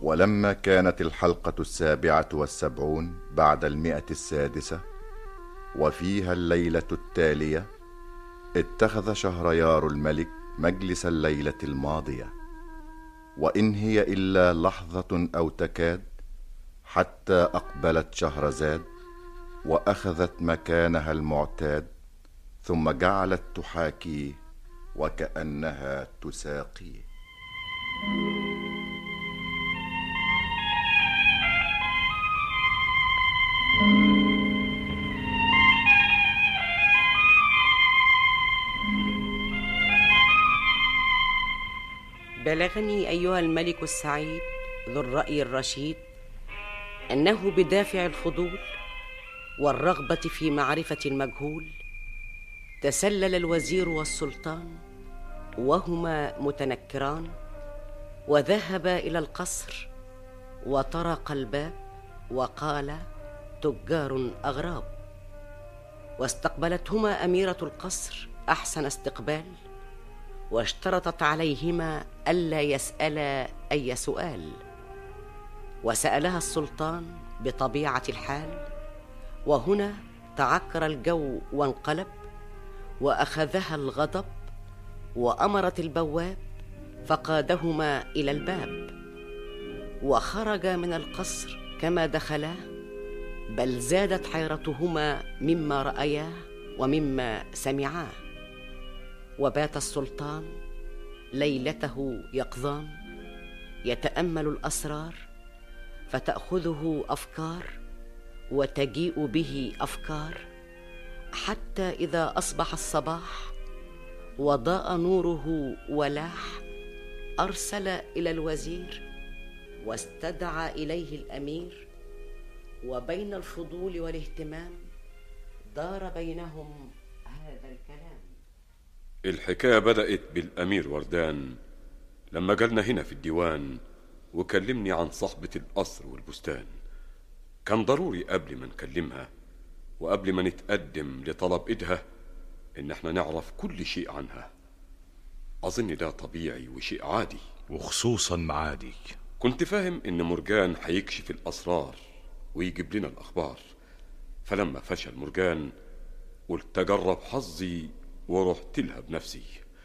ولما كانت الحلقة السابعة والسبعون بعد المئة السادسة وفيها الليلة التالية اتخذ شهريار الملك مجلس الليلة الماضية وإن هي إلا لحظة أو تكاد حتى أقبلت شهرزاد وأخذت مكانها المعتاد ثم جعلت تحاكيه وكأنها تساقيه بلغني ايها الملك السعيد ذو الراي الرشيد انه بدافع الفضول والرغبه في معرفه المجهول تسلل الوزير والسلطان وهما متنكران وذهبا الى القصر وطرق الباب وقال تجار اغراب واستقبلتهما اميره القصر احسن استقبال واشترطت عليهما الا يسالا اي سؤال وسالها السلطان بطبيعه الحال وهنا تعكر الجو وانقلب واخذها الغضب وامرت البواب فقادهما الى الباب وخرجا من القصر كما دخلاه بل زادت حيرتهما مما راياه ومما سمعاه وبات السلطان ليلته يقظان يتامل الاسرار فتاخذه افكار وتجيء به افكار حتى اذا اصبح الصباح وضاء نوره ولاح ارسل الى الوزير واستدعى اليه الامير وبين الفضول والاهتمام دار بينهم هذا الكلام الحكاية بدأت بالأمير وردان لما جالنا هنا في الديوان وكلمني عن صاحبة القصر والبستان كان ضروري قبل ما نكلمها وقبل ما نتقدم لطلب إيدها إن احنا نعرف كل شيء عنها أظن ده طبيعي وشيء عادي وخصوصا معادي كنت فاهم إن مرجان هيكشف الأسرار ويجيب لنا الأخبار فلما فشل مرجان قلت أجرب حظي ورحت لها بنفسي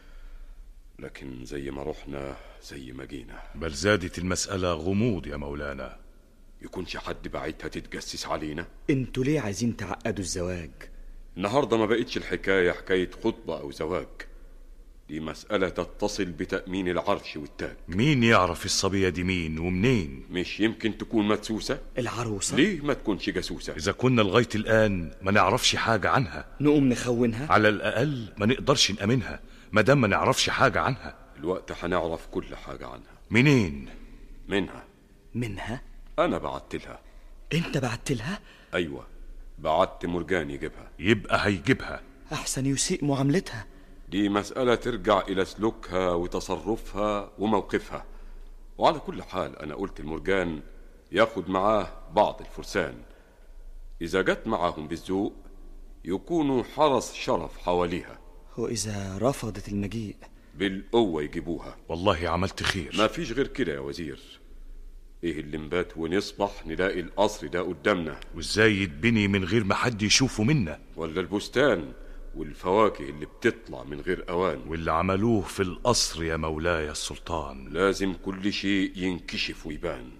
لكن زي ما رحنا زي ما جينا بل زادت المسألة غموض يا مولانا يكونش حد بعتها تتجسس علينا انتوا ليه عايزين تعقدوا الزواج النهارده ما بقتش الحكاية حكاية خطبة أو زواج دي مسألة تتصل بتأمين العرش والتاج مين يعرف الصبية دي مين ومنين مش يمكن تكون مدسوسة العروسة ليه ما تكونش جاسوسة إذا كنا لغاية الآن ما نعرفش حاجة عنها نقوم نخونها على الأقل ما نقدرش نأمنها ما دام ما نعرفش حاجة عنها الوقت هنعرف كل حاجة عنها منين منها منها أنا بعت لها انت بعت لها أيوة بعت مرجان يجيبها يبقى هيجيبها احسن يسيء معاملتها دي مسألة ترجع إلى سلوكها وتصرفها وموقفها وعلى كل حال أنا قلت المرجان ياخد معاه بعض الفرسان إذا جت معاهم بالذوق يكونوا حرس شرف حواليها واذا رفضت المجيء بالقوة يجيبوها والله عملت خير ما فيش غير كده يا وزير ايه اللي نبات ونصبح نلاقي القصر ده قدامنا وازاي يتبني من غير ما حد يشوفه منا ولا البستان والفواكه اللي بتطلع من غير اوان واللي عملوه في القصر يا مولاي السلطان لازم كل شيء ينكشف ويبان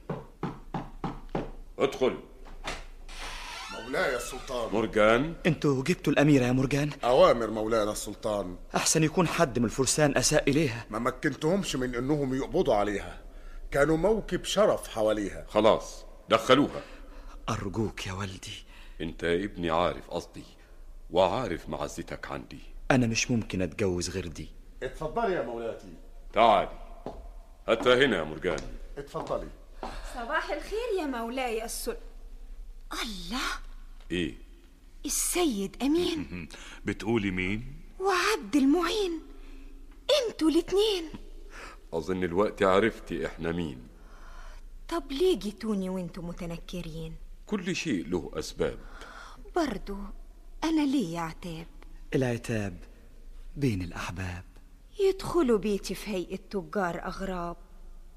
ادخل مولاي السلطان مرجان انتوا جبتوا الأميرة يا مرجان أوامر مولانا السلطان أحسن يكون حد من الفرسان أساء إليها ما مكنتهمش من إنهم يقبضوا عليها كانوا موكب شرف حواليها خلاص دخلوها أرجوك يا والدي انت يا ابني عارف قصدي وعارف معزتك عندي أنا مش ممكن أتجوز غير دي اتفضلي يا مولاتي تعالي هاتها هنا يا مرجان اتفضلي صباح الخير يا مولاي السل الله ايه السيد أمين بتقولي مين وعبد المعين انتوا الاتنين اظن الوقت عرفتي احنا مين طب ليه جيتوني وانتوا متنكرين كل شيء له اسباب برضو أنا ليه عتاب العتاب بين الأحباب يدخلوا بيتي في هيئة تجار أغراب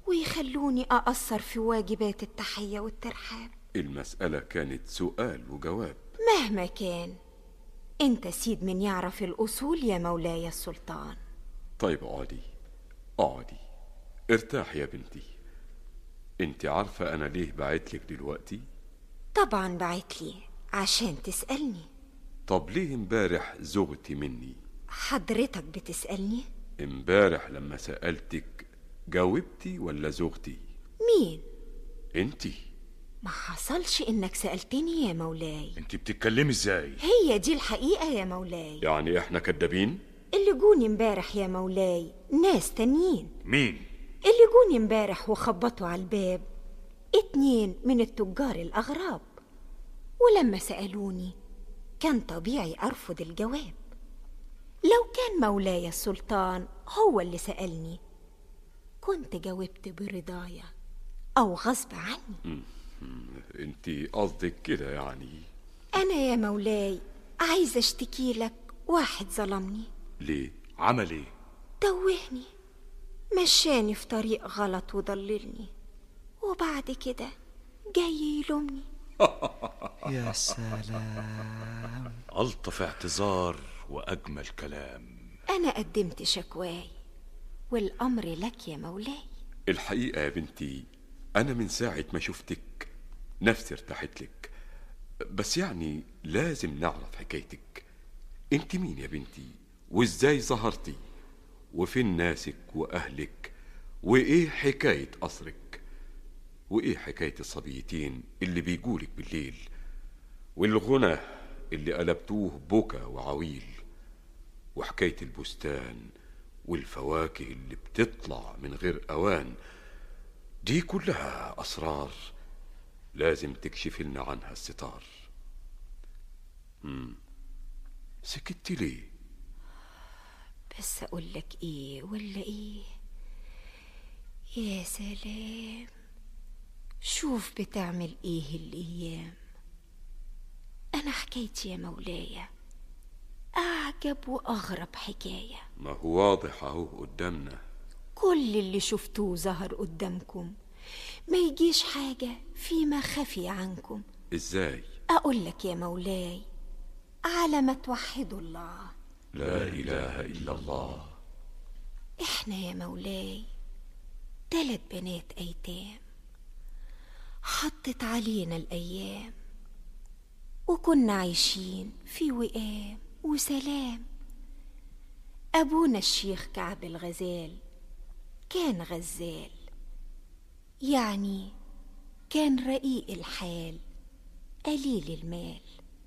ويخلوني أقصر في واجبات التحية والترحاب المسألة كانت سؤال وجواب مهما كان انت سيد من يعرف الأصول يا مولاي السلطان طيب اقعدي اقعدي ارتاح يا بنتي انت عارفة انا ليه بعتلك دلوقتي طبعا بعت لي عشان تسألني طب ليه امبارح زغتي مني حضرتك بتسألني امبارح لما سألتك جاوبتي ولا زغتي مين انتي ما حصلش انك سألتني يا مولاي انت بتتكلمي ازاي هي دي الحقيقة يا مولاي يعني احنا كدابين اللي جوني امبارح يا مولاي ناس تانيين مين اللي جوني امبارح وخبطوا على الباب اتنين من التجار الأغراب ولما سألوني كان طبيعي أرفض الجواب لو كان مولاي السلطان هو اللي سألني كنت جاوبت برضايا أو غصب عني انتي قصدك كده يعني أنا يا مولاي عايزة أشتكي لك واحد ظلمني ليه عمل ايه توهني مشاني في طريق غلط وضللني وبعد كده جاي يلومني يا سلام الطف اعتذار واجمل كلام أنا قدمت شكواي والأمر لك يا مولاي الحقيقة يا بنتي أنا من ساعة ما شفتك نفسي ارتحت لك بس يعني لازم نعرف حكايتك انت مين يا بنتي وازاي ظهرتي وفين ناسك وأهلك وإيه حكاية قصرك وإيه حكاية الصبيتين اللي بيجولك بالليل والغنى اللي قلبتوه بكا وعويل وحكاية البستان والفواكه اللي بتطلع من غير أوان دي كلها أسرار لازم تكشف لنا عنها الستار مم. سكت ليه بس أقول لك إيه ولا إيه يا سلام شوف بتعمل إيه الأيام أنا حكايتي يا مولاي أعجب وأغرب حكاية ما هو واضح أهو قدامنا كل اللي شفتوه ظهر قدامكم ما يجيش حاجة فيما خفي عنكم إزاي أقول لك يا مولاي على ما توحدوا الله لا إله إلا الله احنا يا مولاي تلات بنات ايتام حطت علينا الايام وكنا عايشين في وئام وسلام ابونا الشيخ كعب الغزال كان غزال يعني كان رقيق الحال قليل المال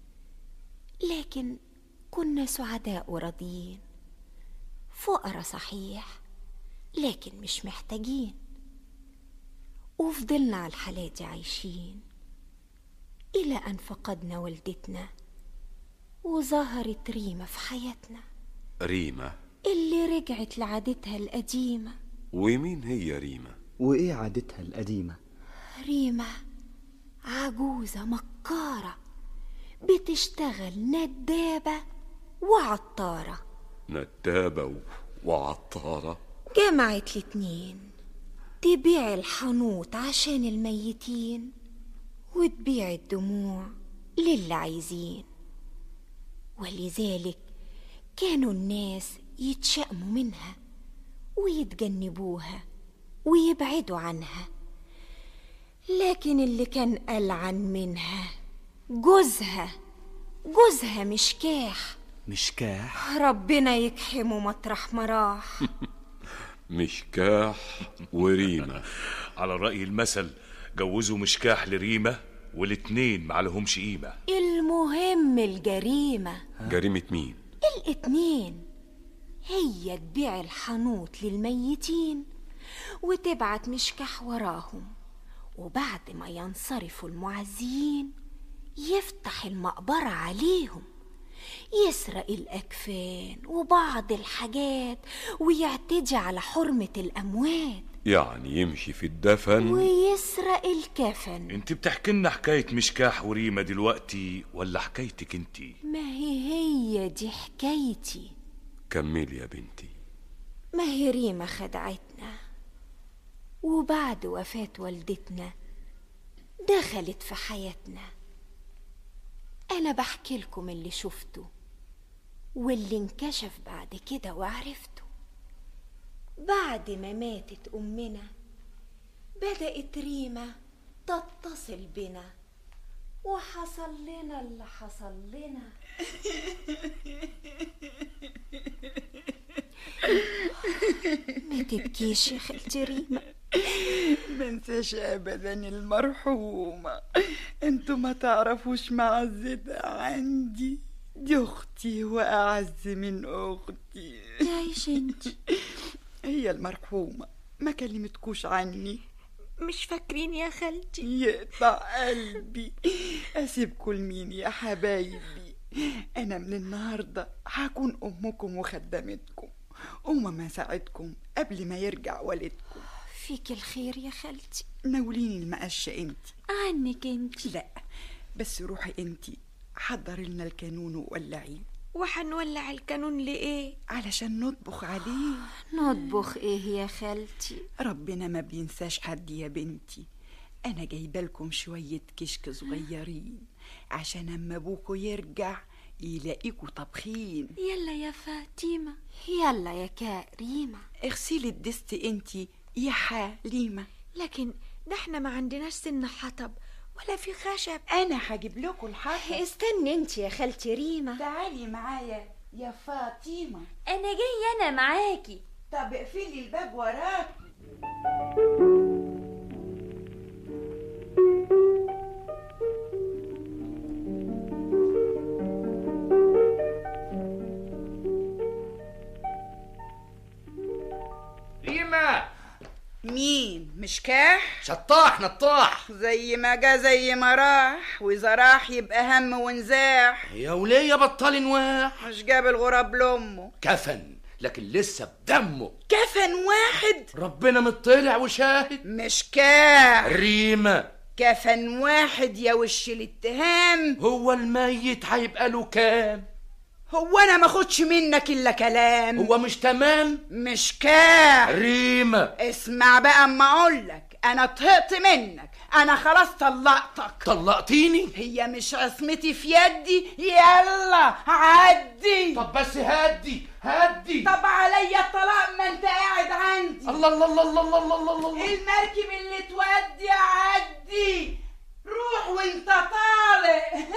لكن كنا سعداء وراضيين فقرا صحيح لكن مش محتاجين وفضلنا على الحالة دي عايشين إلى أن فقدنا والدتنا وظهرت ريمة في حياتنا ريمة اللي رجعت لعادتها القديمة ومين هي ريمة وإيه عادتها القديمة ريمة عجوزة مكارة بتشتغل ندابة وعطارة ندابة و- وعطارة جمعت الاتنين تبيع الحنوط عشان الميتين وتبيع الدموع للي عايزين ولذلك كانوا الناس يتشأموا منها ويتجنبوها ويبعدوا عنها لكن اللي كان ألعن منها جوزها جوزها مشكاح مشكاح ربنا يكحمه مطرح ما راح مشكاح وريمة على رأي المثل جوزوا مشكاح لريمة والاتنين معلهمش قيمة المهم الجريمة جريمة مين الاتنين هي تبيع الحنوط للميتين وتبعت مشكح وراهم وبعد ما ينصرفوا المعزيين يفتح المقبرة عليهم يسرق الأكفان وبعض الحاجات ويعتدي على حرمة الأموات يعني يمشي في الدفن ويسرق الكفن انت بتحكي لنا حكاية مشكاح وريمة دلوقتي ولا حكايتك انت ما هي هي دي حكايتي كملي يا بنتي ما هي ريمة خدعتنا وبعد وفاة والدتنا دخلت في حياتنا أنا بحكي لكم اللي شفته واللي انكشف بعد كده وعرفته بعد ما ماتت أمنا بدأت ريما تتصل بنا وحصل لنا اللي حصل لنا ما تبكيش يا خالتي ريما منساش ابدا المرحومة انتوا ما تعرفوش معزتها عندي دي اختي واعز من اختي تعيش انت هي المرحومة ما كلمتكوش عني مش فاكرين يا خالتي يقطع قلبي اسيبكوا لمين يا حبايبي انا من النهارده هكون امكم وخدمتكم وماما ساعدكم قبل ما يرجع والدكم فيك الخير يا خالتي ناوليني المقشة انت عنك انت لا بس روحي انت حضري لنا الكانون وولعيه وحنولع الكانون لإيه؟ علشان نطبخ عليه نطبخ إيه يا خالتي؟ ربنا ما بينساش حد يا بنتي أنا جايبة لكم شوية كشك صغيرين عشان أما أبوكوا يرجع يلاقيكوا طبخين يلا يا فاطمة يلا يا كريمة اغسلي الدست انتي يا حليمة لكن ده احنا ما عندناش سن حطب ولا في خشب أنا هجيب لكم الحطب استني انت يا خالتي ريما تعالي معايا يا فاطمة انا جاي انا معاكي طب اقفلي الباب وراكي ريما مين مش كاح شطاح نطاح زي ما جا زي ما راح واذا راح يبقى هم ونزاح يا ولية بطل نواح مش جاب الغراب لامه كفن لكن لسه بدمه كفن واحد ربنا مطلع وشاهد مش كاح ريما كفن واحد يا وش الاتهام هو الميت هيبقى له كام هو انا ما خدش منك الا كلام هو مش تمام مش كاح ريما اسمع بقى اما اقولك انا طهقت منك انا خلاص طلقتك طلقتيني هي مش عصمتي في يدي يلا عدي طب بس هدي هدي طب عليا الطلاق ما انت قاعد عندي الله الله الله الله الله الله الله الله المركب اللي تودي عدي روح وانت طالق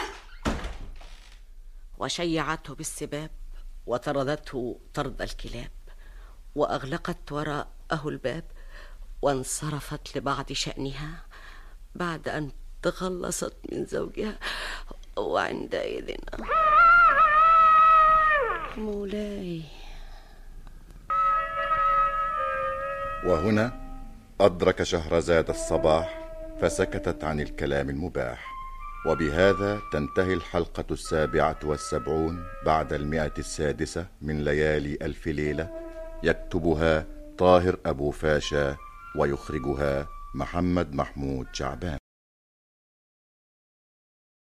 وشيعته بالسباب وطردته طرد الكلاب واغلقت وراءه الباب وانصرفت لبعض شانها بعد ان تخلصت من زوجها وعندئذ مولاي وهنا أدرك شهرزاد الصباح فسكتت عن الكلام المباح وبهذا تنتهي الحلقة السابعة والسبعون بعد المئة السادسة من ليالي ألف ليلة يكتبها طاهر أبو فاشا ويخرجها محمد محمود شعبان